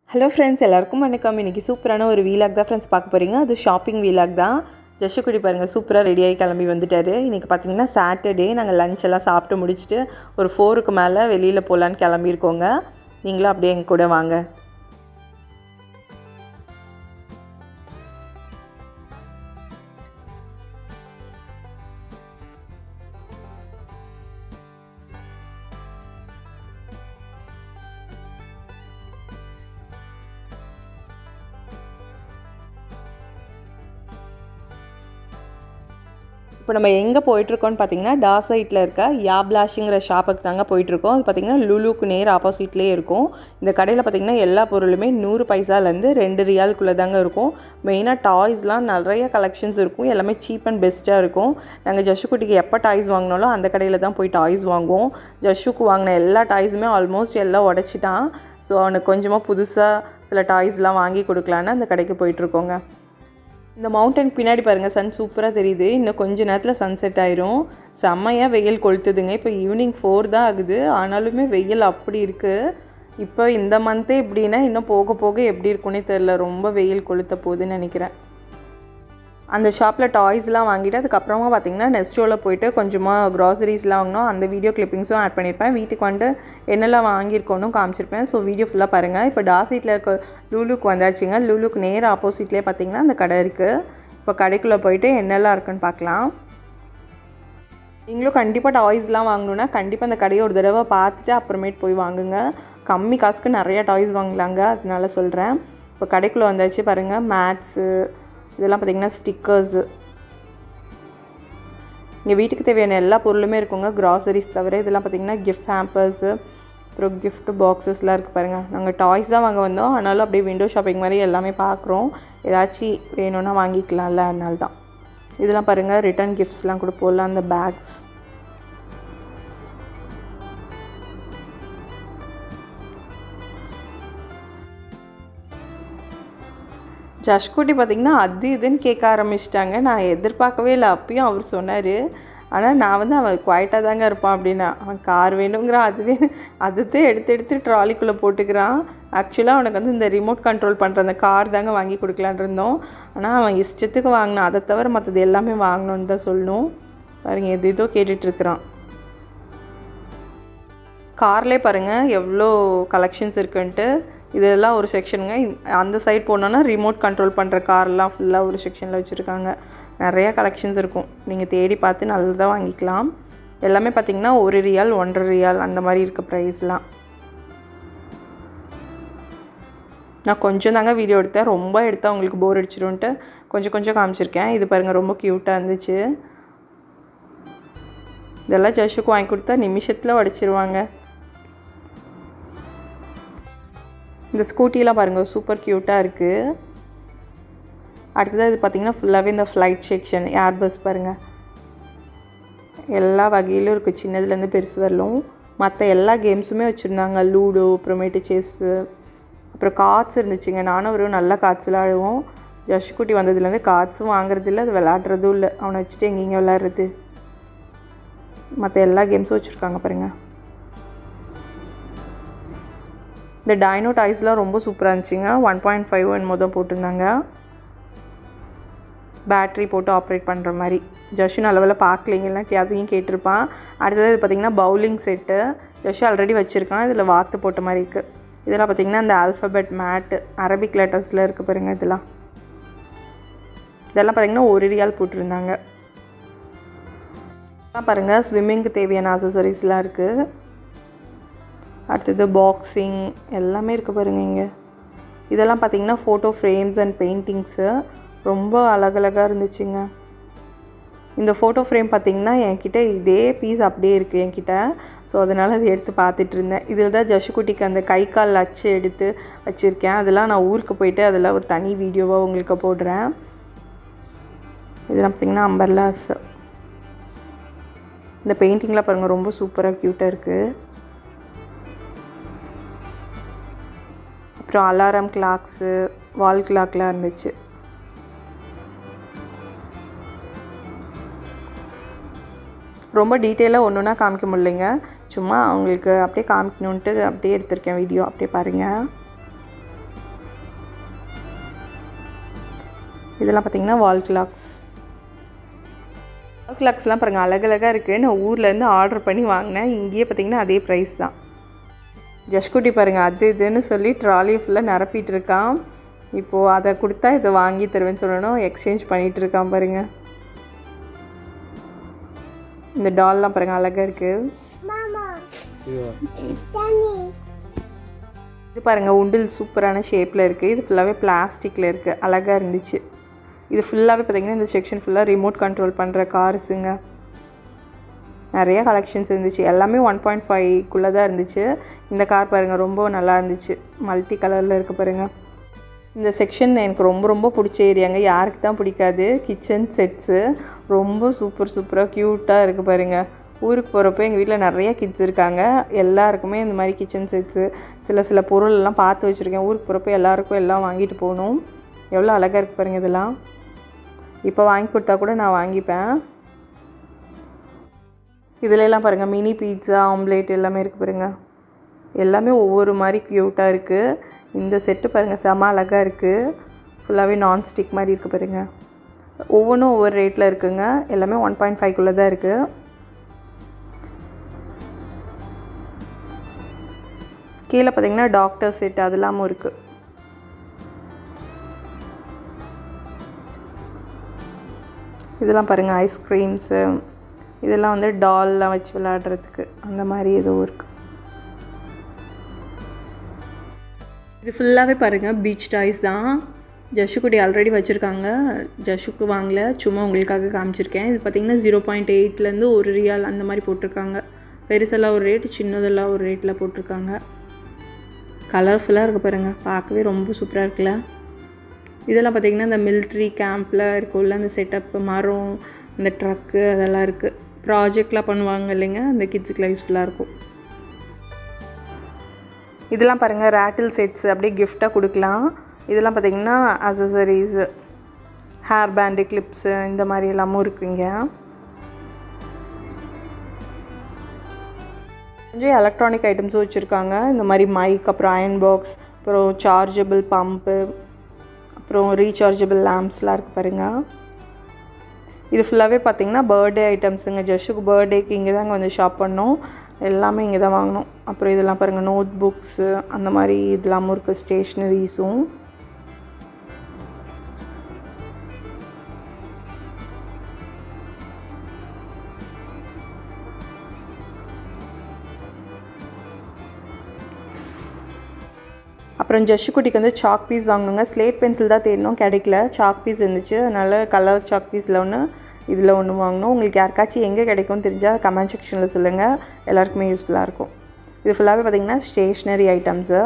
Hello friends எல்லாருக்கும் வணக்கம் இன்றைக்கி சூப்பரான ஒரு வீலாக் தான் ஃப்ரெண்ட்ஸ் பார்க்க போகிறீங்க அது ஷாப்பிங் வீலாக் தான் ஜஷுக்குடி பாருங்கள் சூப்பராக ரெடியாகி கிளம்பி வந்துட்டார் இன்றைக்கி பார்த்தீங்கன்னா சாட்டர்டே நாங்கள் லஞ்ச் எல்லாம் சாப்பிட்டு முடிச்சுட்டு ஒரு ஃபோருக்கு மேலே வெளியில் போகலான்னு கிளம்பியிருக்கோங்க நீங்களும் அப்படியே எங்கள் கூட வாங்க இப்போ நம்ம எங்கே போயிட்டுருக்கோம்னு பார்த்தீங்கன்னா டாசைட்டில் இருக்க யாப்லாஷுங்கிற ஷாப்புக்கு தாங்க போயிட்டுருக்கோம் அது பார்த்தீங்கன்னா லுலுக்கு நேர் ஆப்போசிட்லேயே இருக்கும் இந்த கடையில் பார்த்தீங்கன்னா எல்லா பொருளுமே நூறு பைசாலேருந்து ரெண்டு ரியாலுக்குள்ளே தாங்க இருக்கும் மெயினாக டாய்ஸ்லாம் நிறைய கலெக்ஷன்ஸ் இருக்கும் எல்லாமே சீப் அண்ட் பெஸ்ட்டாக இருக்கும் நாங்கள் ஜஷுக்குட்டிக்கு எப்போ டாய்ஸ் வாங்கினாலும் அந்த கடையில் தான் போய் டாய்ஸ் வாங்குவோம் ஜஷுக்கு வாங்கின எல்லா டாய்ஸுமே ஆல்மோஸ்ட் எல்லாம் உடச்சிட்டான் ஸோ அவனுக்கு கொஞ்சமாக புதுசாக சில டாய்ஸ்லாம் வாங்கி கொடுக்கலான்னு அந்த கடைக்கு போயிட்டுருக்கோங்க இந்த மவுண்டன் பின்னாடி பாருங்கள் சன் சூப்பராக தெரியுது இன்னும் கொஞ்ச நேரத்தில் சன்செட் ஆயிரும் செம்மையாக வெயில் கொளுத்துதுங்க இப்போ ஈவினிங் ஃபோர் தான் ஆகுது ஆனாலுமே வெயில் அப்படி இருக்குது இப்போ இந்த மந்த்தே இப்படின்னா இன்னும் போக போக எப்படி இருக்குன்னே தெரில ரொம்ப வெயில் கொளுத்த போகுதுன்னு நினைக்கிறேன் அந்த ஷாப்பில் டாய்ஸ்லாம் வாங்கிட்டு அதுக்கப்புறமா பார்த்தீங்கன்னா நெஸ்டோவில் போயிட்டு கொஞ்சமாக க்ராசரிஸ்லாம் வாங்கினோம் அந்த வீடியோ கிளிப்பிங்ஸும் ஆட் பண்ணியிருப்பேன் வீட்டுக்கு வந்துட்டு என்னெல்லாம் வாங்கியிருக்கோன்னு காமிச்சிருப்பேன் ஸோ வீடியோ ஃபுல்லாக பாருங்கள் இப்போ டாசீட்டில் இருக்க லூலுக்கு வந்தாச்சுங்க லூலுக்கு நேர் ஆப்போசிட்லேயே பார்த்தீங்கன்னா அந்த கடை இருக்குது இப்போ கடைக்குள்ளே போயிட்டு என்னெல்லாம் இருக்குன்னு பார்க்கலாம் நீங்களும் கண்டிப்பாக டாய்ஸ்லாம் வாங்கணுன்னா கண்டிப்பாக அந்த கடையை ஒரு தடவை பார்த்துட்டு அப்புறமேட்டு போய் வாங்குங்க கம்மி காசுக்கு நிறையா டாய்ஸ் வாங்கலாங்க அதனால சொல்கிறேன் இப்போ கடைக்குள்ளே வந்தாச்சு பாருங்கள் மேட்ஸு இதெல்லாம் பார்த்திங்கன்னா ஸ்டிக்கர்ஸு இங்கே வீட்டுக்கு தேவையான எல்லா பொருளுமே இருக்குங்க க்ராசரிஸ் தவிர இதெல்லாம் பார்த்திங்கன்னா கிஃப்ட் ஹேம்பர்ஸு அப்புறம் கிஃப்ட் பாக்ஸஸ்லாம் இருக்குது பாருங்கள் நாங்கள் டாய்ஸ் தான் வாங்க வந்தோம் ஆனாலும் அப்படியே விண்டோ ஷாப்பிங் மாதிரி எல்லாமே பார்க்குறோம் ஏதாச்சும் வேணும்னா வாங்கிக்கலாம்ல அதனால தான் இதெல்லாம் பாருங்கள் ரிட்டன் கிஃப்ட்ஸ்லாம் கூட போடலாம் அந்த பேக்ஸ் ஜஷ்குட்டி பார்த்திங்கன்னா அது இதுன்னு கேட்க ஆரம்பிச்சிட்டாங்க நான் எதிர்பார்க்கவே இல்லை அப்பயும் அவர் சொன்னார் ஆனால் நான் வந்து அவன் குவாய்ட்டாக தாங்க இருப்பான் அப்படின்னா அவன் கார் வேணுங்கிறான் அது வேணும் அதுதான் எடுத்து எடுத்து ட்ராலிக்குள்ளே போட்டுக்கிறான் ஆக்சுவலாக அவனுக்கு வந்து இந்த ரிமோட் கண்ட்ரோல் பண்ணுற அந்த கார் தாங்க வாங்கி கொடுக்கலான் இருந்தோம் ஆனால் அவன் இஷ்டத்துக்கு வாங்கினான் அதை தவிர மற்றது எல்லாமே வாங்கணுன்னு தான் சொல்லணும் பாருங்கள் எது ஏதோ கேட்டுட்ருக்குறான் கார்லேயே பாருங்கள் எவ்வளோ கலெக்ஷன்ஸ் இருக்குன்ட்டு இதெல்லாம் ஒரு செக்ஷனுங்க அந்த சைட் போனோன்னா ரிமோட் கண்ட்ரோல் பண்ணுற கார்லாம் ஃபுல்லாக ஒரு செக்ஷனில் வச்சுருக்காங்க நிறையா கலெக்ஷன்ஸ் இருக்கும் நீங்கள் தேடி பார்த்து நல்லதாக வாங்கிக்கலாம் எல்லாமே பார்த்திங்கன்னா ஒரு ரியால் ஒன்றரை ரியால் அந்த மாதிரி இருக்க ப்ரைஸ்லாம் நான் கொஞ்சம் தாங்க வீடியோ எடுத்தேன் ரொம்ப எடுத்தால் உங்களுக்கு போர் அடிச்சிடும்ன்ட்டு கொஞ்சம் கொஞ்சம் காமிச்சிருக்கேன் இது பாருங்கள் ரொம்ப க்யூட்டாக இருந்துச்சு இதெல்லாம் ஜஷுக்கு வாங்கி கொடுத்தா நிமிஷத்தில் உடச்சிருவாங்க இந்த ஸ்கூட்டிலாம் பாருங்கள் சூப்பர் க்யூட்டாக இருக்குது அடுத்ததாக இது பார்த்திங்கன்னா ஃபுல்லாகவே இந்த ஃப்ளைட் செக்ஷன் ஏர் பஸ் பாருங்கள் எல்லா வகையிலும் இருக்குது சின்னதுலேருந்து பெருசு வரலும் மற்ற எல்லா கேம்ஸுமே வச்சுருந்தாங்க லூடோ அப்புறமேட்டு செஸ்ஸு அப்புறம் கார்ட்ஸ் இருந்துச்சுங்க நானும் ஒரு நல்ல கார்ட்ஸ் விளாடுவோம் ஜஷ்குட்டி வந்ததுலேருந்து கார்ட்ஸும் வாங்குறது இல்லை அது விளாட்றதும் இல்லை அவனை வச்சுட்டு எங்கெங்கே விளாட்றது மற்ற எல்லா கேம்ஸும் வச்சுருக்காங்க பாருங்கள் இந்த டைனோ டாய்ஸ்லாம் ரொம்ப சூப்பராக இருந்துச்சுங்க ஒன் பாயிண்ட் ஃபைவ் என்னமோ தான் போட்டிருந்தாங்க பேட்ரி போட்டு ஆப்ரேட் பண்ணுற மாதிரி ஜஷு நல்லவேல பார்க்கலிங்கன்னா அதையும் கேட்டிருப்பான் அடுத்தது பார்த்திங்கன்னா பவுலிங் செட்டு ஜஷு ஆல்ரெடி வச்சுருக்கான் இதில் வாத்து போட்ட மாதிரி இருக்குது இதெல்லாம் பார்த்திங்கன்னா இந்த ஆல்ஃபபெட் மேட்டு அரபிக் லெட்டர்ஸில் இருக்குது பாருங்கள் இதெல்லாம் இதெல்லாம் பார்த்திங்கன்னா ஒரு ரியால் போட்டிருந்தாங்க பாருங்கள் ஸ்விம்மிங்க்கு தேவையான அசசரிஸ்லாம் இருக்குது அடுத்தது பாக்ஸிங் எல்லாமே இருக்குது பாருங்கள் இங்கே இதெல்லாம் பார்த்திங்கன்னா ஃபோட்டோ ஃப்ரேம்ஸ் அண்ட் பெயிண்டிங்ஸு ரொம்ப அழகழகாக இருந்துச்சுங்க இந்த ஃபோட்டோ ஃப்ரேம் பார்த்திங்கன்னா என்கிட்ட இதே பீஸ் அப்படியே இருக்குது என்கிட்ட ஸோ அதனால் அதை எடுத்து பார்த்துட்டு இருந்தேன் இதில் தான் ஜஷுக்குட்டிக்கு அந்த கை கால் அச்சு எடுத்து வச்சுருக்கேன் அதெல்லாம் நான் ஊருக்கு போயிட்டு அதில் ஒரு தனி வீடியோவாக உங்களுக்கு போடுறேன் இதெல்லாம் பார்த்திங்கன்னா அம்பர்லாஸ் இந்த பெயிண்டிங்லாம் பாருங்கள் ரொம்ப சூப்பராக க்யூட்டாக இருக்குது அப்புறம் அலாரம் கிளாக்ஸு வால் கிளாக்லாம் இருந்துச்சு ரொம்ப டீட்டெயிலாக ஒன்று ஒன்றா காமிக்க முடியலைங்க சும்மா அவங்களுக்கு அப்படியே காமிக்கணுன்ட்டு அப்படியே எடுத்திருக்கேன் வீடியோ அப்படியே பாருங்கள் இதெல்லாம் பார்த்தீங்கன்னா வால் கிளாக்ஸ் வால் கிளாக்ஸ்லாம் பாருங்கள் அழகழகாக இருக்குது நான் ஊர்லேருந்து ஆர்டர் பண்ணி வாங்கினேன் இங்கேயே பார்த்தீங்கன்னா அதே ப்ரைஸ் தான் ஜஷ்குட்டி பாருங்கள் அது இதுன்னு சொல்லி ட்ராலியை ஃபுல்லாக நிரப்பிட்டு இருக்கான் இப்போது அதை கொடுத்தா இதை வாங்கி தருவேன்னு சொல்லணும் எக்ஸ்சேஞ்ச் பண்ணிகிட்டு இருக்கான் பாருங்கள் இந்த டால்லாம் பாருங்கள் அழகாக இருக்குது இது பாருங்கள் உண்டில் சூப்பரான ஷேப்பில் இருக்குது இது ஃபுல்லாகவே பிளாஸ்டிக்கில் இருக்குது அழகாக இருந்துச்சு இது ஃபுல்லாகவே பார்த்தீங்கன்னா இந்த செக்ஷன் ஃபுல்லாக ரிமோட் கண்ட்ரோல் பண்ணுற கார்ஸுங்க நிறைய கலெக்ஷன்ஸ் இருந்துச்சு எல்லாமே ஒன் பாயிண்ட் ஃபைவ்க்குள்ளே தான் இருந்துச்சு இந்த கார் பாருங்கள் ரொம்ப நல்லா இருந்துச்சு மல்டி கலரில் இருக்க பாருங்கள் இந்த செக்ஷன் எனக்கு ரொம்ப ரொம்ப பிடிச்ச ஏரியாங்க யாருக்கு தான் பிடிக்காது கிச்சன் செட்ஸு ரொம்ப சூப்பர் சூப்பராக க்யூட்டாக இருக்குது பாருங்கள் ஊருக்கு போகிறப்ப எங்கள் வீட்டில் நிறைய கிட்ஸ் இருக்காங்க எல்லாருக்குமே இந்த மாதிரி கிச்சன் செட்ஸு சில சில பொருளெல்லாம் பார்த்து வச்சுருக்கேன் ஊருக்கு போகிறப்ப எல்லாருக்கும் எல்லாம் வாங்கிட்டு போகணும் எவ்வளோ அழகாக இருக்குது பாருங்கள் இதெல்லாம் இப்போ வாங்கி கொடுத்தா கூட நான் வாங்கிப்பேன் இதுல எல்லாம் பாருங்கள் மினி பீட்சா ஆம்லேட் எல்லாமே இருக்குது பாருங்கள் எல்லாமே ஒவ்வொரு மாதிரி க்யூட்டாக இருக்குது இந்த செட்டு பாருங்கள் செம அழகாக இருக்குது ஃபுல்லாகவே நான்ஸ்டிக் மாதிரி இருக்குது பாருங்கள் ஒவ்வொன்றும் ஒவ்வொரு ரேட்டில் இருக்குங்க எல்லாமே ஒன் பாயிண்ட் ஃபைவ்க்குள்ளே தான் இருக்குது கீழே பார்த்தீங்கன்னா டாக்டர் செட் அது இல்லாமல் இருக்குது இதெல்லாம் பாருங்கள் ஐஸ்கிரீம்ஸு இதெல்லாம் வந்து டால்லாம் வச்சு விளையாடுறதுக்கு அந்த மாதிரி ஏதோ இருக்குது இது ஃபுல்லாகவே பாருங்கள் பீச் டாய்ஸ் தான் ஜஷுக்குடி ஆல்ரெடி வச்சுருக்காங்க ஜஷுக்கு வாங்கல சும்மா உங்களுக்காக காமிச்சிருக்கேன் இது பார்த்திங்கன்னா ஜீரோ பாயிண்ட் எயிட்லேருந்து ஒரு ரியால் அந்த மாதிரி போட்டிருக்காங்க பெருசெல்லாம் ஒரு ரேட் சின்னதெல்லாம் ஒரு ரேட்டில் போட்டிருக்காங்க கலர்ஃபுல்லாக இருக்குது பாருங்கள் பார்க்கவே ரொம்ப சூப்பராக இருக்குல்ல இதெல்லாம் பார்த்திங்கன்னா இந்த மிலிட்ரி கேம்பில் இருக்கும்ல அந்த செட்டப் மரம் இந்த ட்ரக்கு அதெல்லாம் இருக்குது ப்ராஜெக்ட்லாம் பண்ணுவாங்க இல்லைங்க அந்த கிட்ஸுக்குலாம் யூஸ்ஃபுல்லாக இருக்கும் இதெல்லாம் பாருங்கள் ரேட்டில் செட்ஸ் அப்படியே கிஃப்டாக கொடுக்கலாம் இதெல்லாம் பார்த்திங்கன்னா அசசரிஸு ஹேர் பேண்டு கிளிப்ஸு இந்த மாதிரி எல்லாமும் இருக்குங்க கொஞ்சம் எலக்ட்ரானிக் ஐட்டம்ஸும் வச்சுருக்காங்க இந்த மாதிரி மைக் அப்புறம் அயன் பாக்ஸ் அப்புறம் சார்ஜபிள் பம்பு அப்புறம் ரீசார்ஜபிள் லேம்ப்ஸ்லாம் இருக்குது பாருங்கள் இது ஃபுல்லாகவே பார்த்தீங்கன்னா பர்த்டே ஐட்டம்ஸுங்க ஜஸ்ட்டுக்கு பர்த்டேக்கு இங்கே தாங்க வந்து ஷாப் பண்ணோம் எல்லாமே இங்கே தான் வாங்கினோம் அப்புறம் இதெல்லாம் பாருங்கள் நோட் புக்ஸு அந்த மாதிரி இதெல்லாமும் இருக்குது ஸ்டேஷ்னரிஸும் அப்புறம் ஜஷ்ஷு குட்டிக்கு வந்து சாக் பீஸ் வாங்கணுங்க ஸ்லேட் பென்சில் தான் தேடணும் கிடைக்கல சாக் பீஸ் இருந்துச்சு அதனால் கலர் சாக் பீஸில் ஒன்று இதில் ஒன்று வாங்கணும் உங்களுக்கு யாருக்காச்சும் எங்கே கிடைக்கும்னு தெரிஞ்சால் கமெண்ட் செக்ஷனில் சொல்லுங்கள் எல்லாருக்குமே யூஸ்ஃபுல்லாக இருக்கும் இது ஃபுல்லாகவே பார்த்திங்கன்னா ஸ்டேஷ்னரி ஐட்டம்ஸு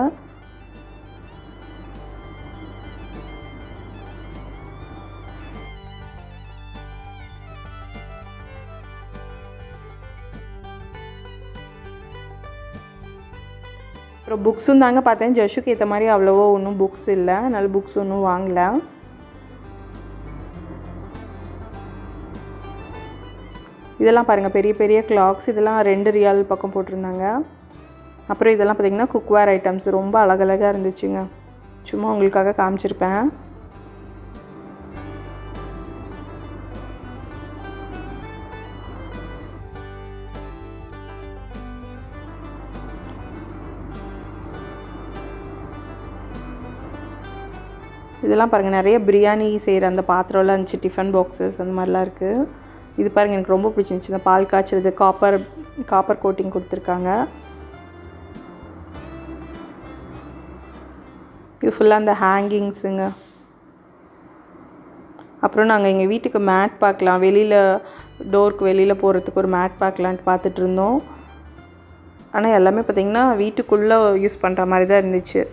அப்புறம் புக்ஸும் தாங்க பார்த்தேன் ஜஷுக்கு ஏற்ற மாதிரி அவ்வளோவோ ஒன்றும் புக்ஸ் இல்லை அதனால புக்ஸ் ஒன்றும் வாங்கலை இதெல்லாம் பாருங்கள் பெரிய பெரிய கிளாக்ஸ் இதெல்லாம் ரெண்டு ரியால் பக்கம் போட்டிருந்தாங்க அப்புறம் இதெல்லாம் பார்த்திங்கன்னா குக்வேர் ஐட்டம்ஸ் ரொம்ப அழகழகாக இருந்துச்சுங்க சும்மா உங்களுக்காக காமிச்சிருப்பேன் இதெல்லாம் பாருங்கள் நிறைய பிரியாணி செய்கிற அந்த பாத்திரம்லாம் இருந்துச்சு டிஃபன் பாக்ஸஸ் அந்த மாதிரிலாம் இருக்குது இது பாருங்கள் எனக்கு ரொம்ப பிடிச்சிருந்துச்சு இந்த பால் காய்ச்சறது காப்பர் காப்பர் கோட்டிங் கொடுத்துருக்காங்க இது ஃபுல்லாக அந்த ஹேங்கிங்ஸுங்க அப்புறம் நாங்கள் எங்கள் வீட்டுக்கு மேட் பார்க்கலாம் வெளியில் டோருக்கு வெளியில் போகிறதுக்கு ஒரு மேட் பார்க்கலான்ட்டு பார்த்துட்டு இருந்தோம் ஆனால் எல்லாமே பார்த்திங்கன்னா வீட்டுக்குள்ளே யூஸ் பண்ணுற மாதிரி தான் இருந்துச்சு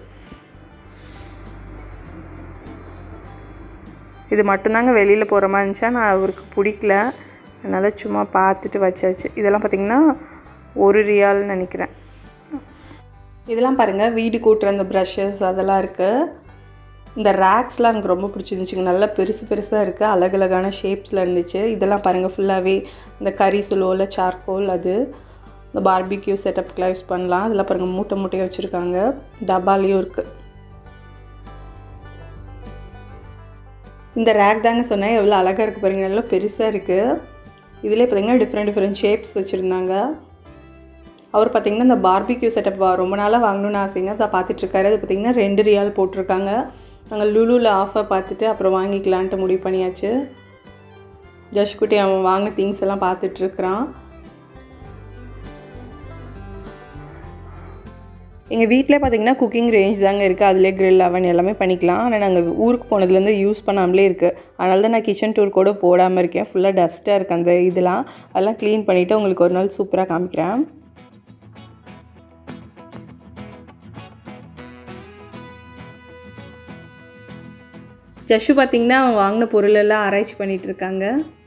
இது மட்டும்தாங்க வெளியில் போகிற மாதிரி இருந்துச்சா நான் அவருக்கு பிடிக்கல அதனால் சும்மா பார்த்துட்டு வச்சாச்சு இதெல்லாம் பார்த்திங்கன்னா ஒரு ரியால்னு நினைக்கிறேன் இதெல்லாம் பாருங்கள் வீடு கூட்டுற அந்த ப்ரஷஸ் அதெல்லாம் இருக்குது இந்த ரேக்ஸ்லாம் எனக்கு ரொம்ப பிடிச்சிருந்துச்சுங்க நல்லா பெருசு பெருசாக இருக்குது அழகழகான ஷேப்ஸில் இருந்துச்சு இதெல்லாம் பாருங்கள் ஃபுல்லாகவே இந்த கறி சுலோவில் சார்கோல் அது இந்த பார்பிக்யூ செட்டப்க்கெலாம் யூஸ் பண்ணலாம் அதெல்லாம் பாருங்கள் மூட்டை மூட்டையாக வச்சுருக்காங்க டப்பாலேயும் இருக்குது இந்த ரேக் தாங்க சொன்னேன் எவ்வளோ அழகாக இருக்குது பாருங்க நல்லா பெருசாக இருக்குது இதிலே பார்த்தீங்கன்னா டிஃப்ரெண்ட் டிஃப்ரெண்ட் ஷேப்ஸ் வச்சுருந்தாங்க அவர் பார்த்தீங்கன்னா இந்த பார்பிக்யூ செட்டப் ரொம்ப நாளாக வாங்கணும்னு ஆசைங்க அதை பார்த்துட்ருக்காரு அது பார்த்தீங்கன்னா ரெண்டு ரியால் போட்டிருக்காங்க நாங்கள் லுலுவில் ஆஃபர் பார்த்துட்டு அப்புறம் வாங்கிக்கலான்ட்டு முடிவு பண்ணியாச்சு ஜஷ்குட்டி அவன் வாங்கின திங்ஸ் எல்லாம் பார்த்துட்ருக்குறான் எங்கள் வீட்டில் பார்த்தீங்கன்னா குக்கிங் ரேஞ்ச் தாங்க இருக்குது அதிலே grill அவன் எல்லாமே பண்ணிக்கலாம் ஆனால் நாங்கள் ஊருக்கு போனதுலேருந்து யூஸ் பண்ணாமலே இருக்குது அதனால தான் நான் கிச்சன் டூர் கூட போடாமல் இருக்கேன் ஃபுல்லாக டஸ்ட்டாக இருக்குது அந்த இதெல்லாம் அதெல்லாம் க்ளீன் பண்ணிவிட்டு உங்களுக்கு ஒரு நாள் சூப்பராக காமிக்கிறேன் ஜஷு பார்த்தீங்கன்னா அவன் வாங்கின பொருளெல்லாம் ஆராய்ச்சி பண்ணிகிட்டு இருக்காங்க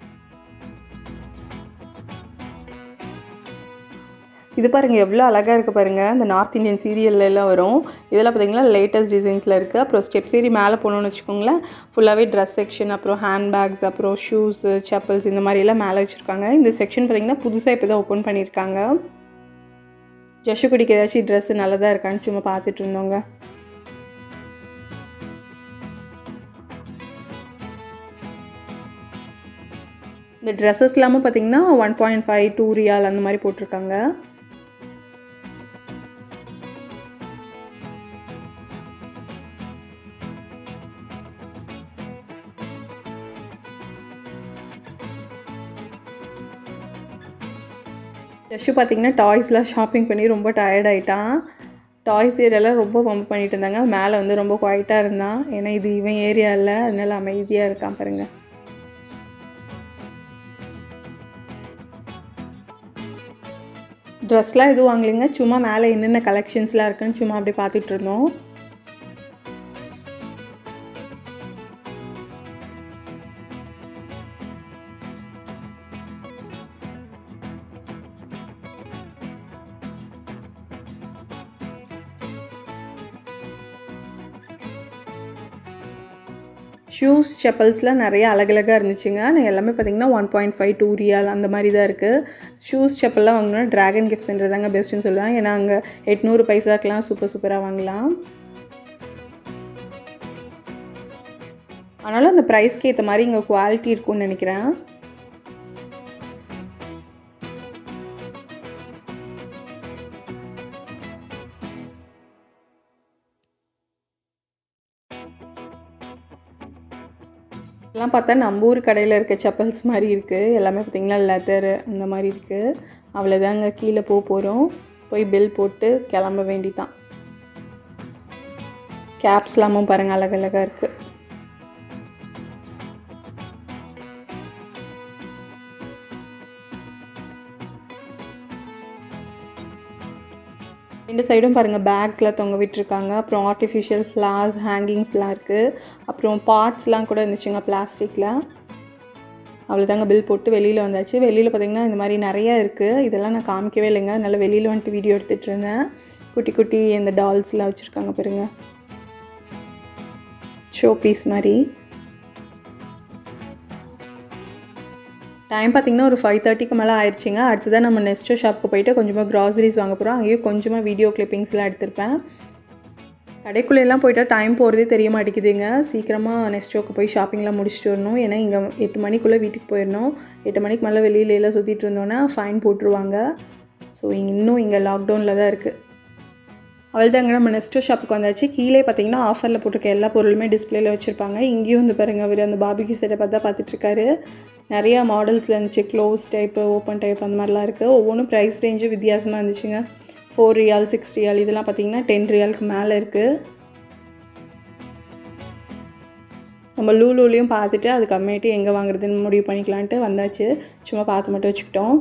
இது பாருங்கள் எவ்வளோ அழகாக இருக்குது பாருங்கள் இந்த நார்த் இந்தியன் சீரியல்ல எல்லாம் வரும் இதெல்லாம் பார்த்தீங்கன்னா லேட்டஸ்ட் டிசைன்ஸில் இருக்குது அப்புறம் ஸ்டெப் சீரி மேலே போகணுன்னு வச்சுக்கோங்களேன் ஃபுல்லாகவே ட்ரெஸ் செக்ஷன் அப்புறம் ஹேண்ட் பேக்ஸ் அப்புறம் ஷூஸு செப்பல்ஸ் இந்த மாதிரி எல்லாம் மேலே வச்சுருக்காங்க இந்த செக்ஷன் பார்த்தீங்கன்னா புதுசாக இப்போ தான் ஓப்பன் பண்ணியிருக்காங்க ஜஷுக்குடிக்கு ஏதாச்சும் ட்ரெஸ்ஸு நல்லதாக இருக்கான்னு சும்மா பார்த்துட்டு இருந்தோங்க இந்த ட்ரெஸ்ஸஸ் இல்லாமல் பார்த்தீங்கன்னா one point five two riyal அந்த மாதிரி போட்டிருக்காங்க ஜஸ்ட்டு பார்த்தீங்கன்னா டாய்ஸ்லாம் ஷாப்பிங் பண்ணி ரொம்ப டயர்ட் ஆகிட்டான் டாய்ஸ் ஏரியாலாம் ரொம்ப பம்ப் பண்ணிட்டு இருந்தாங்க மேலே வந்து ரொம்ப குவைட்டாக இருந்தான் ஏன்னா இது இவன் ஏரியா இல்லை அதனால அமைதியாக இருக்கான் பாருங்கள் ட்ரெஸ்லாம் எதுவும் வாங்கலைங்க சும்மா மேலே என்னென்ன கலெக்ஷன்ஸ்லாம் இருக்குன்னு சும்மா அப்படி பார்த்துட்டு இருந்தோம் ஷூஸ் செப்பல்ஸ்லாம் நிறைய அழகழகாக இருந்துச்சுங்க நான் எல்லாமே பார்த்தீங்கன்னா one point five two riyal அந்த மாதிரி தான் இருக்குது ஷூஸ் செப்பல்லாம் வாங்கினா ட்ராகன் கிஃப்ட் சென்டர் தாங்க பெஸ்ட்டுன்னு சொல்லுவேன் ஏன்னா அங்கே எட்நூறு பைசாக்கெலாம் சூப்பர் சூப்பராக வாங்கலாம் ஆனாலும் அந்த ப்ரைஸ்க்கு ஏற்ற மாதிரி இங்கே குவாலிட்டி இருக்கும்னு நினைக்கிறேன் எல்லாம் பார்த்தா நம்ம ஊர் கடையில் இருக்க செப்பல்ஸ் மாதிரி இருக்குது எல்லாமே பார்த்திங்கன்னா லெதரு அந்த மாதிரி இருக்குது அவ்வளோதாங்க கீழே போக போகிறோம் போய் பில் போட்டு கிளம்ப வேண்டிதான் கேப்ஸ்லாமும் பாருங்கள் அழகழகாக இருக்குது ரெண்டு சைடும் பாருங்கள் பேக்ஸில் தொங்க விட்டுருக்காங்க அப்புறம் ஆர்டிஃபிஷியல் ஃப்ளார்ஸ் ஹேங்கிங்ஸ்லாம் இருக்குது அப்புறம் பார்ட்ஸ்லாம் கூட இருந்துச்சுங்க பிளாஸ்டிக்கில் அவ்வளோதாங்க பில் போட்டு வெளியில் வந்தாச்சு வெளியில் பார்த்திங்கன்னா இந்த மாதிரி நிறையா இருக்குது இதெல்லாம் நான் காமிக்கவே இல்லைங்க அதனால் வெளியில் வந்துட்டு வீடியோ எடுத்துகிட்டு இருந்தேன் குட்டி குட்டி இந்த டால்ஸ்லாம் வச்சுருக்காங்க பாருங்க ஷோ பீஸ் மாதிரி டைம் பார்த்திங்கன்னா ஒரு ஃபைவ் தேர்ட்டிக்கு மேலே ஆயிடுச்சுங்க அடுத்ததான் நம்ம நெக்ஸ்ட்டு ஷாப்புக்கு போயிட்டு கொஞ்சமாக க்ராசரிஸ் வாங்க போகிறோம் அங்கேயும் கொஞ்சமாக வீடியோ கிளிப்பிங்ஸ்லாம் எடுத்திருப்பேன் கடைக்குள்ளெல்லாம் போயிட்டால் டைம் போகிறதே தெரிய மாட்டேங்குதுங்க சீக்கிரமாக நெக்ஸ்டோக்கு போய் ஷாப்பிங்லாம் முடிச்சுட்டு வரணும் ஏன்னா இங்கே எட்டு மணிக்குள்ளே வீட்டுக்கு போயிடணும் எட்டு மணிக்கு மேலே வெளியில எல்லாம் சுற்றிட்டு இருந்தோன்னா ஃபைன் போட்டுருவாங்க ஸோ இன்னும் இங்கே லாக்டவுனில் தான் இருக்குது அவள்தாங்க நம்ம நெக்ஸ்ட்டோ ஷாப்புக்கு வந்தாச்சு கீழே பார்த்தீங்கன்னா ஆஃபரில் போட்டிருக்க எல்லா பொருளுமே டிஸ்பிளேல வச்சுருப்பாங்க இங்கேயும் வந்து பாருங்கள் அவர் அந்த பாபிக்கு செட்டை பார்த்தா பார்த்துட்ருக்காரு நிறையா மாடல்ஸில் இருந்துச்சு க்ளோஸ் டைப்பு ஓப்பன் டைப் அந்த மாதிரிலாம் இருக்குது ஒவ்வொன்றும் ப்ரைஸ் ரேஞ்சும் வித்தியாசமாக இருந்துச்சுங்க ஃபோர் ரியால் சிக்ஸ் ரியால் இதெல்லாம் பார்த்தீங்கன்னா டென் ரியாலுக்கு மேலே இருக்குது நம்ம லூலூலையும் பார்த்துட்டு அதுக்கப்புறமேட்டு எங்கே வாங்குறதுன்னு முடிவு பண்ணிக்கலான்ட்டு வந்தாச்சு சும்மா பார்த்து மட்டும் வச்சுக்கிட்டோம்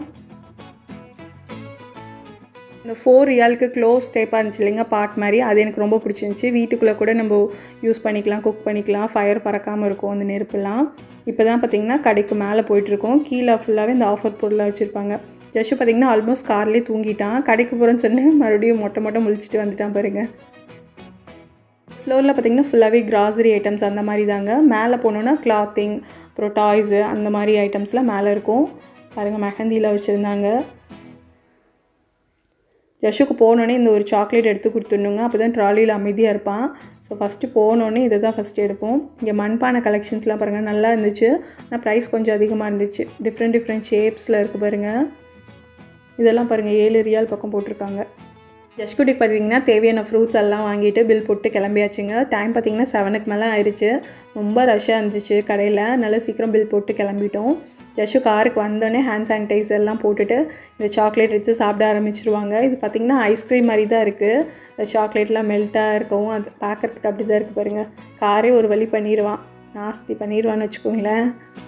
இந்த ஃபோர் ரியாலுக்கு க்ளோஸ் டைப்பாக இருந்துச்சு இல்லைங்க பாட் மாதிரி அது எனக்கு ரொம்ப பிடிச்சிருந்துச்சி வீட்டுக்குள்ளே கூட நம்ம யூஸ் பண்ணிக்கலாம் குக் பண்ணிக்கலாம் ஃபயர் பறக்காமல் இருக்கும் அந்த நெருப்புலாம் இப்போ தான் பார்த்திங்கன்னா கடைக்கு மேலே போயிட்டுருக்கோம் கீழே ஃபுல்லாகவே இந்த ஆஃபர் பொருளாக வச்சுருப்பாங்க ஜஸ்ட்டு பார்த்திங்கன்னா ஆல்மோஸ்ட் கார்லேயே தூங்கிட்டான் கடைக்கு போகிறேன்னு சொன்னேன் மறுபடியும் மொட்டை மொட்டை முழிச்சிட்டு வந்துட்டான் பாருங்க ஃப்ளோரில் பார்த்திங்கன்னா ஃபுல்லாகவே கிராசரி ஐட்டம்ஸ் அந்த மாதிரி தாங்க மேலே போனோன்னா கிளாத்திங் அப்புறம் டாய்ஸு அந்த மாதிரி ஐட்டம்ஸ்லாம் மேலே இருக்கும் பாருங்கள் மெஹந்தியில் வச்சுருந்தாங்க ஜஷுக்கு போனோடனே இந்த ஒரு சாக்லேட் எடுத்து கொடுத்துடணுங்க அப்போ தான் ட்ராலியில் அமைதியாக இருப்பான் ஸோ ஃபஸ்ட்டு போனோடனே இதை தான் ஃபஸ்ட்டு எடுப்போம் இங்கே மண்பானை கலெக்ஷன்ஸ்லாம் பாருங்கள் நல்லா இருந்துச்சு ஆனால் ப்ரைஸ் கொஞ்சம் அதிகமாக இருந்துச்சு டிஃப்ரெண்ட் டிஃப்ரெண்ட் ஷேப்ஸில் இருக்குது பாருங்கள் இதெல்லாம் பாருங்கள் ஏழு ரியால் பக்கம் போட்டிருக்காங்க ஜஸ்குட்டிக்கு பார்த்தீங்கன்னா தேவையான ஃப்ரூட்ஸ் எல்லாம் வாங்கிட்டு பில் போட்டு கிளம்பியாச்சுங்க டைம் பார்த்தீங்கன்னா செவனுக்கு மேலே ஆயிடுச்சு ரொம்ப ரஷ்ஷாக இருந்துச்சு கடையில் நல்லா சீக்கிரம் பில் போட்டு கிளம்பிட்டோம் ஜஸ்ட்டு காருக்கு வந்தோடனே ஹேண்ட் சானிடைசர் எல்லாம் போட்டுட்டு இந்த சாக்லேட் எடுத்து சாப்பிட ஆரம்பிச்சிருவாங்க இது பார்த்திங்கன்னா ஐஸ்கிரீம் மாதிரி தான் இருக்குது சாக்லேட்லாம் மெல்ட்டாக இருக்கவும் அது பார்க்குறதுக்கு அப்படி தான் இருக்குது பாருங்கள் காரே ஒரு வழி பண்ணிடுவான் நாஸ்தி பண்ணிடுவான்னு வச்சுக்கோங்களேன்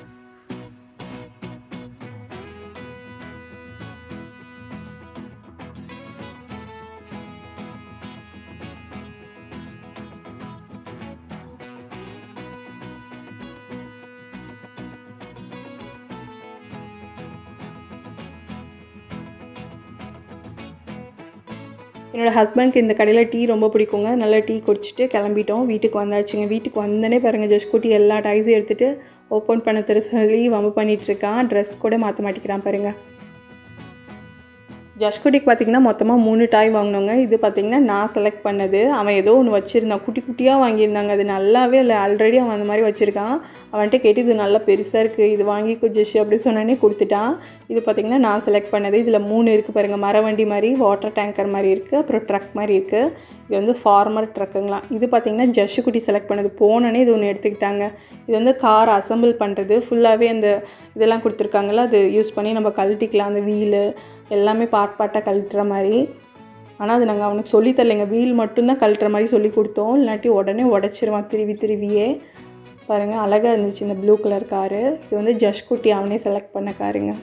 என்னோடய ஹஸ்பண்ட்க்கு இந்த கடையில் டீ ரொம்ப பிடிக்குங்க நல்லா டீ குடிச்சிட்டு கிளம்பிட்டோம் வீட்டுக்கு வந்தாச்சுங்க வீட்டுக்கு வந்தோடனே பாருங்கள் ஜஸ்ட் குட்டி எல்லா டைஸையும் எடுத்துகிட்டு ஓப்பன் பண்ண தர சொல்லி வம்பு பண்ணிகிட்ருக்கான் ட்ரெஸ் கூட மாற்ற மாட்டேங்கிறான் பாருங்கள் ஜஷ்குட்டிக்கு பார்த்தீங்கன்னா மொத்தமாக மூணு டாய் வாங்கினோங்க இது பார்த்தீங்கன்னா நான் செலக்ட் பண்ணது அவன் ஏதோ ஒன்று வச்சுருந்தான் குட்டி குட்டியாக வாங்கியிருந்தாங்க அது நல்லாவே இல்லை ஆல்ரெடி அவன் அந்த மாதிரி வச்சுருக்கான் அவன்கிட்ட கேட்டு இது நல்லா பெருசாக இருக்குது இது வாங்கிக்கோ ஜெஷ் அப்படி சொன்னோன்னே கொடுத்துட்டான் இது பார்த்திங்கன்னா நான் செலக்ட் பண்ணது இதில் மூணு இருக்குது பாருங்கள் மரவண்டி மாதிரி வாட்டர் டேங்கர் மாதிரி இருக்குது அப்புறம் ட்ரக் மாதிரி இருக்குது இது வந்து ஃபார்மர் ட்ரக்குங்களாம் இது பார்த்திங்கன்னா ஜஷ்ஷு குட்டி செலக்ட் பண்ணது போனோன்னே இது ஒன்று எடுத்துக்கிட்டாங்க இது வந்து கார் அசம்பிள் பண்ணுறது ஃபுல்லாகவே அந்த இதெல்லாம் கொடுத்துருக்காங்கல்ல அது யூஸ் பண்ணி நம்ம கழட்டிக்கலாம் அந்த வீலு எல்லாமே பார்ட் பார்ட்டாக கழட்டுற மாதிரி ஆனால் அது நாங்கள் அவனுக்கு சொல்லி தரலைங்க வீல் மட்டும்தான் கழட்டுற மாதிரி சொல்லி கொடுத்தோம் இல்லாட்டி உடனே உடச்சிருவான் திருவி திருவியே பாருங்கள் அழகாக இருந்துச்சு இந்த ப்ளூ கலர் காரு இது வந்து ஜஷ்குட்டி அவனே செலக்ட் பண்ண காருங்க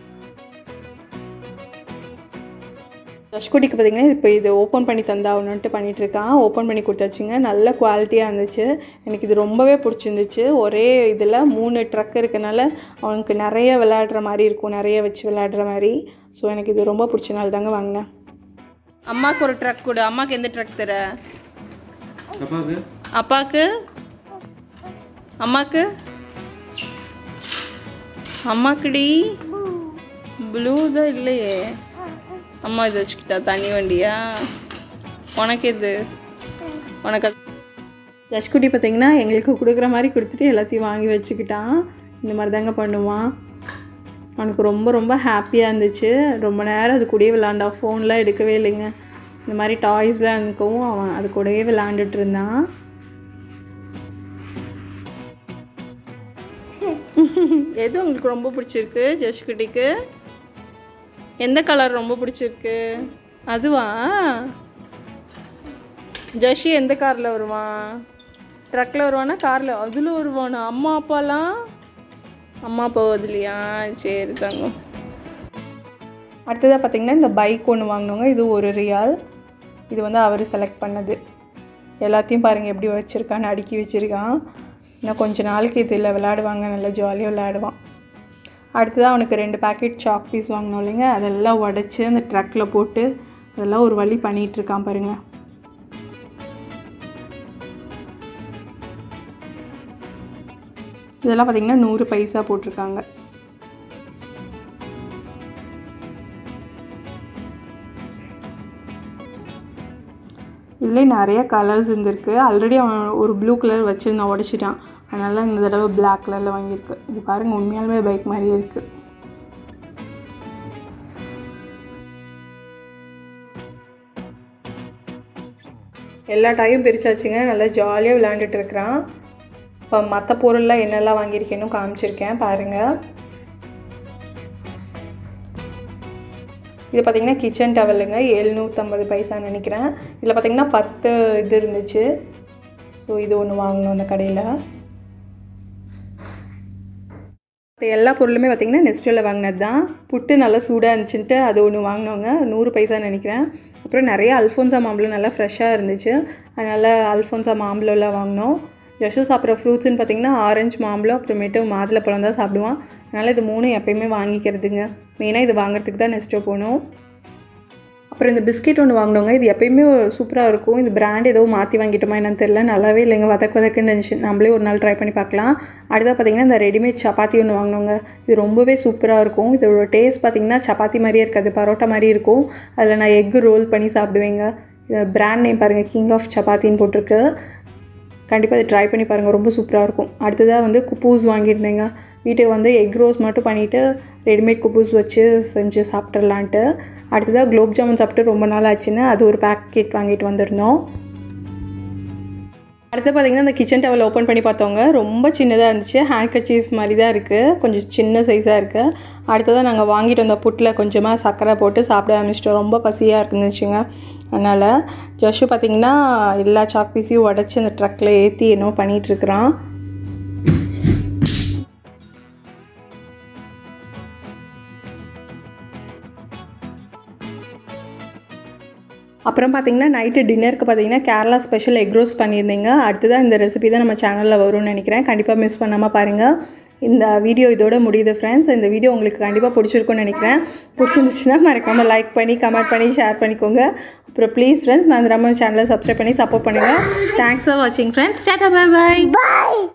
ஜஷ்குட்டிக்கு பார்த்தீங்கன்னா இப்போ இது ஓப்பன் பண்ணி தந்தாகணுன்ட்டு பண்ணிகிட்டு இருக்கான் ஓப்பன் பண்ணி கொடுத்தாச்சுங்க நல்ல குவாலிட்டியாக இருந்துச்சு எனக்கு இது ரொம்பவே பிடிச்சிருந்துச்சு ஒரே இதில் மூணு ட்ரக் இருக்கனால அவனுக்கு நிறைய விளையாடுற மாதிரி இருக்கும் நிறைய வச்சு விளையாடுற மாதிரி ஸோ எனக்கு இது ரொம்ப பிடிச்சனால தாங்க வாங்கினேன் அம்மாவுக்கு ஒரு ட்ரக் கொடு அம்மாவுக்கு எந்த ட்ரக் தர அப்பாவுக்கு அப்பாவுக்கு அம்மாவுக்கு அம்மாக்குடி ப்ளூ தான் இல்லையே அம்மா இது வச்சுக்கிட்டா தண்ணி வண்டியா உனக்கு எது உனக்கு ஜஷ்குட்டி பார்த்தீங்கன்னா எங்களுக்கு கொடுக்குற மாதிரி கொடுத்துட்டு எல்லாத்தையும் வாங்கி வச்சுக்கிட்டான் இந்த மாதிரி தாங்க பண்ணுவான் அவனுக்கு ரொம்ப ரொம்ப ஹாப்பியாக இருந்துச்சு ரொம்ப நேரம் அது கூடயே விளாண்டான் ஃபோன்லாம் எடுக்கவே இல்லைங்க இந்த மாதிரி டாய்ஸ்லாம் இருக்கவும் அவன் அது கூடயே விளாண்டுட்டு இருந்தான் எது உங்களுக்கு ரொம்ப பிடிச்சிருக்கு ஜஷ்குட்டிக்கு எந்த கலர் ரொம்ப பிடிச்சிருக்கு அதுவா ஜஷி எந்த காரில் வருவான் ட்ரக்கில் வருவானா காரில் அதில் வருவானா அம்மா அப்பாலாம் அம்மா அப்பா இல்லையா சரி தங்கம் அடுத்ததாக பார்த்தீங்கன்னா இந்த பைக் ஒன்று வாங்கினோங்க இது ஒரு ரியால் இது வந்து அவர் செலக்ட் பண்ணது எல்லாத்தையும் பாருங்கள் எப்படி வச்சுருக்கான்னு அடுக்கி வச்சுருக்கான் இன்னும் கொஞ்ச நாளைக்கு இதில் விளையாடுவாங்க நல்லா ஜாலியாக விளையாடுவான் அடுத்ததாக அவனுக்கு ரெண்டு பேக்கெட் சாக் பீஸ் வாங்கினோம் இல்லைங்க அதெல்லாம் உடச்சி அந்த ட்ரக்கில் போட்டு அதெல்லாம் ஒரு வழி பண்ணிகிட்ருக்கான் பாருங்கள் இதெல்லாம் பார்த்திங்கன்னா நூறு பைசா போட்டிருக்காங்க இதுலேயே நிறைய கலர்ஸ் இருந்திருக்கு ஆல்ரெடி அவன் ஒரு ப்ளூ கலர் வச்சுருந்தான் உடச்சிட்டான் அதனால் இந்த தடவை பிளாக் கலரில் வாங்கியிருக்கு இது பாருங்கள் உண்மையாலுமே பைக் மாதிரியே இருக்குது எல்லா டையும் பிரிச்சாச்சுங்க நல்லா ஜாலியாக விளையாண்டுட்டு இருக்கிறான் இப்போ மற்ற பொருள்லாம் என்னெல்லாம் வாங்கியிருக்கேன்னு காமிச்சிருக்கேன் பாருங்கள் இது பார்த்திங்கன்னா கிச்சன் டவலுங்க எழுநூற்றம்பது பைசான்னு நினைக்கிறேன் இதில் பார்த்திங்கன்னா பத்து இது இருந்துச்சு ஸோ இது ஒன்று வாங்கினோம் அந்த கடையில் மற்ற எல்லா பொருளுமே பார்த்திங்கன்னா நெஸ்டோவில் வாங்கினது தான் புட்டு நல்லா சூடாக இருந்துச்சுன்ட்டு அது ஒன்று வாங்கினோங்க நூறு பைசா நினைக்கிறேன் அப்புறம் நிறைய அல்ஃபோன்சா மாம்பழம் நல்லா ஃப்ரெஷ்ஷாக இருந்துச்சு அதனால் அல்ஃபோன்சா மாம்பழம்லாம் வாங்கினோம் யசு சாப்பிட்ற ஃப்ரூட்ஸ்னு பார்த்திங்கன்னா ஆரஞ்சு மாம்பழம் அப்புறமேட்டு மாதுளப்பழம் தான் சாப்பிடுவான் அதனால் இது மூணும் எப்பயுமே வாங்கிக்கிறதுங்க மெயினாக இது வாங்குறதுக்கு தான் நெஸ்ட்டோ போகணும் அப்புறம் இந்த பிஸ்கெட் ஒன்று வாங்கினோங்க இது எப்பயுமே சூப்பராக இருக்கும் இந்த பிராண்ட் ஏதோ மாற்றி வாங்கிட்டோமா என்னன்னு தெரியல நல்லாவே இல்லைங்க வதக்கு வதக்குன்னு இருந்துச்சு நம்மளே ஒரு நாள் ட்ரை பண்ணி பார்க்கலாம் அடுத்தது பார்த்திங்கன்னா இந்த ரெடிமேட் சப்பாத்தி ஒன்று வாங்கினோங்க இது ரொம்பவே சூப்பராக இருக்கும் இதோட டேஸ்ட் பார்த்திங்கன்னா சப்பாத்தி மாதிரியே இருக்காது பரோட்டா மாதிரி இருக்கும் அதில் நான் எக் ரோல் பண்ணி சாப்பிடுவேங்க இது பிராண்ட் நேம் பாருங்கள் கிங் ஆஃப் சப்பாத்தின்னு போட்டிருக்கு கண்டிப்பாக இதை ட்ரை பண்ணி பாருங்கள் ரொம்ப சூப்பராக இருக்கும் அடுத்ததாக வந்து குப்பூஸ் வாங்கியிருந்தேங்க வீட்டுக்கு வந்து எக் ரோஸ் மட்டும் பண்ணிவிட்டு ரெடிமேட் குப்பூஸ் வச்சு செஞ்சு சாப்பிட்றலான்ட்டு அடுத்ததாக குலோப் ஜாமுன் சாப்பிட்டு ரொம்ப நாள் ஆச்சுன்னு அது ஒரு பேக்கெட் வாங்கிட்டு வந்திருந்தோம் அடுத்து பார்த்திங்கன்னா இந்த கிச்சன் டவல் ஓப்பன் பண்ணி பார்த்தவங்க ரொம்ப சின்னதாக இருந்துச்சு ஹேண்ட் கச்சீஃப் மாதிரி தான் இருக்குது கொஞ்சம் சின்ன சைஸாக இருக்குது அடுத்ததாக நாங்கள் வாங்கிட்டு வந்த புட்டில் கொஞ்சமாக சர்க்கரை போட்டு சாப்பிட ஆரம்பிச்சிட்டோம் ரொம்ப பசியாக இருந்துச்சுங்க அதனால் ஜஷு பார்த்திங்கன்னா எல்லா சாக் பீஸையும் உடச்சி அந்த ட்ரக்கில் ஏற்றி என்னோ பண்ணிகிட்ருக்குறான் அப்புறம் பார்த்தீங்கன்னா நைட்டு டின்னருக்கு பார்த்தீங்கன்னா கேரளா ஸ்பெஷல் எக் ரோஸ் பண்ணியிருந்தீங்க அடுத்ததான் இந்த ரெசிபி தான் நம்ம சேனலில் வரும்னு நினைக்கிறேன் கண்டிப்பாக மிஸ் பண்ணாமல் பாருங்கள் இந்த வீடியோ இதோட முடியுது ஃப்ரெண்ட்ஸ் இந்த வீடியோ உங்களுக்கு கண்டிப்பாக பிடிச்சிருக்கும்னு நினைக்கிறேன் பிடிச்சிருந்துச்சுன்னா மறக்காமல் லைக் பண்ணி கமெண்ட் பண்ணி ஷேர் பண்ணிக்கோங்க அப்புறம் ப்ளீஸ் ஃப்ரெண்ட்ஸ் மறந்துடாமல் சேனலை சப்ஸ்கிரைப் பண்ணி சப்போர்ட் பண்ணுங்கள் தேங்க்ஸ் ஃபார் வாட்சிங் friends tata bye bye Bye.